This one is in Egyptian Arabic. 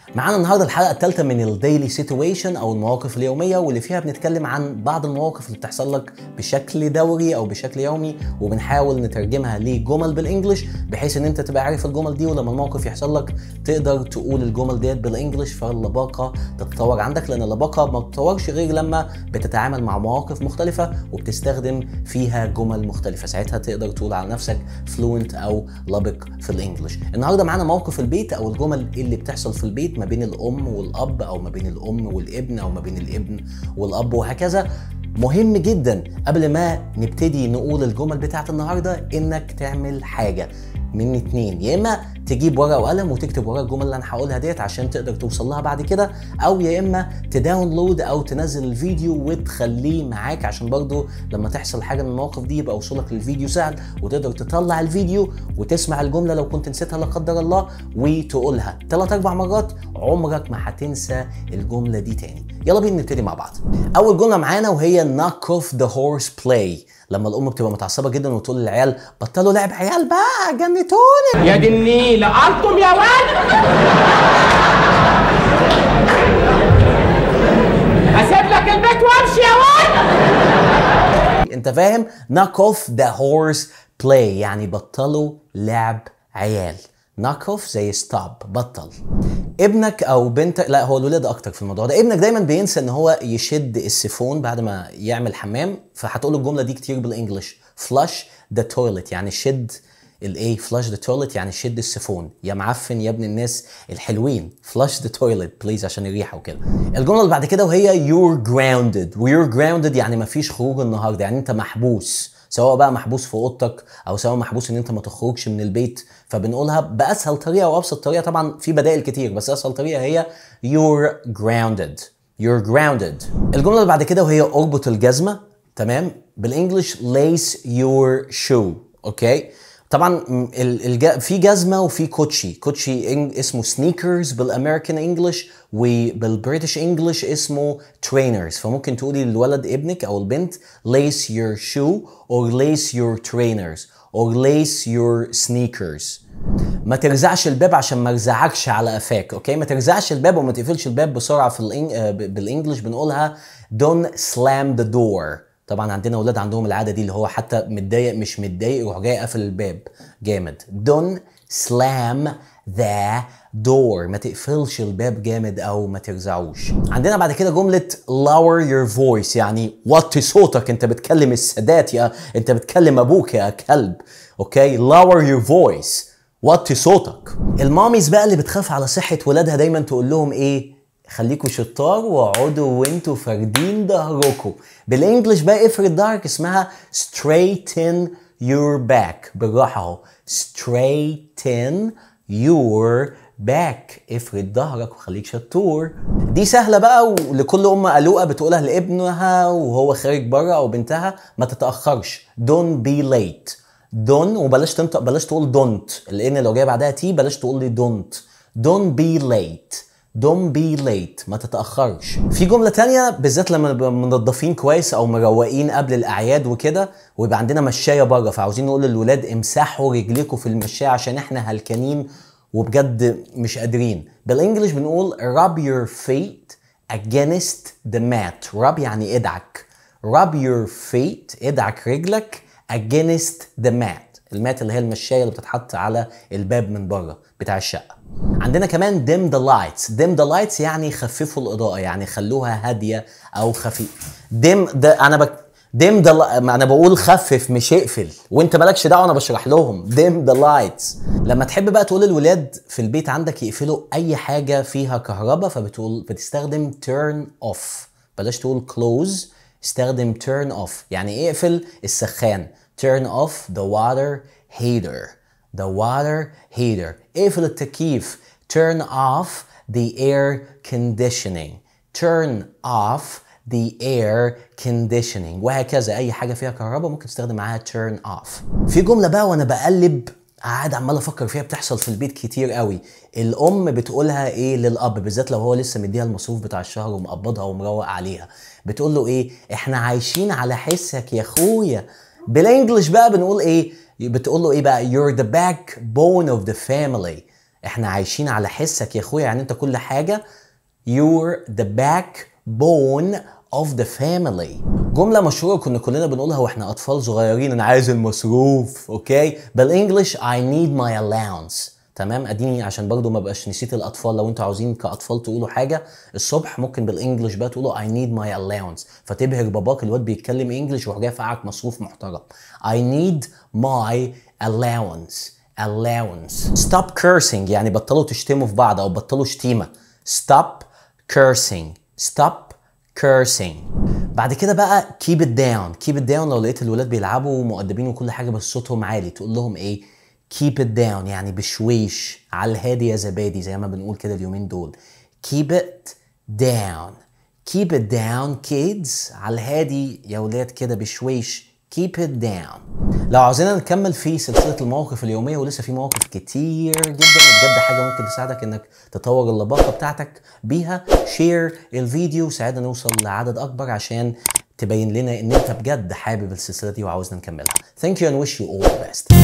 معانا النهارده الحلقه الثالثه من الديلي سيتويشن او المواقف اليوميه واللي فيها بنتكلم عن بعض المواقف اللي بتحصل لك بشكل دوري او بشكل يومي وبنحاول نترجمها لجمل بالانجلش بحيث ان انت تبقى عارف الجمل دي ولما الموقف يحصل لك تقدر تقول الجمل ديت بالانجلش فاللباقه تتطور عندك لان اللباقه ما بتتطورش غير لما بتتعامل مع مواقف مختلفه وبتستخدم فيها جمل مختلفه ساعتها تقدر تقول على نفسك فلوينت او لبق في الانجلش النهارده معانا موقف البيت او الجمل اللي بتحصل في البيت ما بين الام والاب او ما بين الام والابن او ما بين الابن والاب وهكذا مهم جدا قبل ما نبتدي نقول الجمل بتاعت النهارده انك تعمل حاجه من اتنين يا اما تجيب ورقه وقلم وتكتب ورا الجمل اللي انا هقولها ديت عشان تقدر توصل لها بعد كده او يا اما تداونلود او تنزل الفيديو وتخليه معاك عشان برضو لما تحصل حاجه من المواقف دي يبقى وصولك للفيديو سهل وتقدر تطلع الفيديو وتسمع الجمله لو كنت نسيتها لا قدر الله وتقولها ثلاث اربع مرات عمرك ما هتنسى الجمله دي تاني يلا بينا نبتدي مع بعض اول جمله معانا وهي knock off the horse play لما الام بتبقى متعصبه جدا وتقول للعيال بطلوا لعب عيال بقى جنتوني يا دي النيل قلتم يا ولد اسيب لك البيت وامشي يا ولد انت فاهم knock off the horse play يعني بطلوا لعب عيال knock off زي stop بطل ابنك او بنتك لا هو الولاد اكتر في الموضوع ده ابنك دايما بينسى ان هو يشد السيفون بعد ما يعمل حمام فهتقول الجمله دي كتير بالانجلش flush the toilet يعني شد الايه flush the toilet يعني شد السيفون يا معفن يا ابن الناس الحلوين flush the toilet please عشان الريحه وكده الجمله اللي بعد كده وهي you're grounded we're grounded يعني مفيش خروج النهارده يعني انت محبوس سواء بقى محبوس في اوضتك او سواء محبوس ان انت ما تخرجش من البيت فبنقولها باسهل طريقه وابسط طريقه طبعا في بدائل كتير بس اسهل طريقه هي you're grounded you're grounded الجمله اللي بعد كده وهي اربط الجزمه تمام بالانجلش lace your shoe اوكي طبعا الج... في جزمه وفي كوتشي كوتشي إنج... اسمه سنيكرز بالامريكان انجلش وبالبريتش انجلش اسمه ترينرز فممكن تقولي للولد ابنك او البنت lace your shoe or lace your trainers or lace your sneakers ما ترزعش الباب عشان ما ارزعكش على قفاك اوكي ما ترزعش الباب وما تقفلش الباب بسرعه في الإنج... بالانجلش بنقولها don't slam the door طبعا عندنا اولاد عندهم العاده دي اللي هو حتى متضايق مش متضايق يروح جاي قافل الباب جامد don't slam the door ما تقفلش الباب جامد او ما ترزعوش عندنا بعد كده جمله lower your voice يعني وطي صوتك انت بتكلم السادات يا انت بتكلم ابوك يا كلب اوكي lower your voice وطي صوتك الماميز بقى اللي بتخاف على صحه ولادها دايما تقول لهم ايه خليكوا شطار واقعدوا وانتوا فاردين ظهركم بالانجلش بقى افرد ظهرك اسمها straighten your back بالراحه اهو straighten your back افرد ظهرك وخليك شطور دي سهله بقى ولكل ام قلوقه بتقولها لابنها وهو خارج بره او بنتها ما تتاخرش don't be late don't وبلاش تنطق بلاش تقول don't لان لو جاي بعدها تي بلاش تقول لي don't don't be late Don't be late ما تتأخرش في جملة تانية بالذات لما نبقى منظفين كويس أو مروقين قبل الأعياد وكده ويبقى عندنا مشاية بره فعاوزين نقول للولاد امسحوا رجليكم في المشاية عشان احنا هلكانين وبجد مش قادرين بالانجلش بنقول rub your feet against the mat rub يعني ادعك rub your feet ادعك رجلك against the mat المات اللي هي المشاية اللي بتتحط على الباب من بره بتاع الشقة عندنا كمان dim the lights dim the lights يعني خففوا الإضاءة يعني خلوها هادية أو خفيف dim ده أنا بك dim the أنا بقول خفف مش اقفل وأنت مالكش دعوة أنا بشرح لهم dim the lights لما تحب بقى تقول للولاد في البيت عندك يقفلوا أي حاجة فيها كهرباء فبتقول بتستخدم turn off بلاش تقول close استخدم turn off يعني اقفل السخان turn off the water heater the water heater اقفل التكييف turn off the air conditioning turn off the air conditioning وهكذا اي حاجه فيها كهرباء ممكن تستخدم معاها turn off في جمله بقى وانا بقلب قاعد عمال افكر فيها بتحصل في البيت كتير قوي الام بتقولها ايه للاب بالذات لو هو لسه مديها المصروف بتاع الشهر ومقبضها ومروق عليها بتقول له ايه احنا عايشين على حسك يا اخويا بالانجلش بقى بنقول ايه بتقول له ايه بقى you're the backbone of the family احنا عايشين على حسك يا اخويا يعني انت كل حاجه you're the backbone of the family جملة مشهورة كنا كلنا بنقولها واحنا أطفال صغيرين أنا عايز المصروف أوكي بالإنجلش I need my allowance تمام اديني عشان برضو ما بقاش نسيت الاطفال لو انتوا عاوزين كاطفال تقولوا حاجه الصبح ممكن بالانجلش بقى تقولوا I need my allowance فتبهر باباك الواد بيتكلم انجلش وراح جاي فقعك مصروف محترم I need my allowance allowance stop cursing يعني بطلوا تشتموا في بعض او بطلوا شتيمه stop cursing stop cursing بعد كده بقى keep it down keep it down لو لقيت الولاد بيلعبوا مؤدبين وكل حاجه بس صوتهم عالي تقول لهم ايه keep it down يعني بشويش على الهادي يا زبادي زي ما بنقول كده اليومين دول keep it down keep it down kids على الهادي يا ولاد كده بشويش keep it down لو عاوزين نكمل في سلسلة المواقف اليومية ولسه في مواقف كتير جدا بجد حاجة ممكن تساعدك انك تطور اللباقة بتاعتك بيها شير الفيديو ساعدنا نوصل لعدد اكبر عشان تبين لنا ان انت بجد حابب السلسلة دي وعاوزنا نكملها thank you and wish you all the best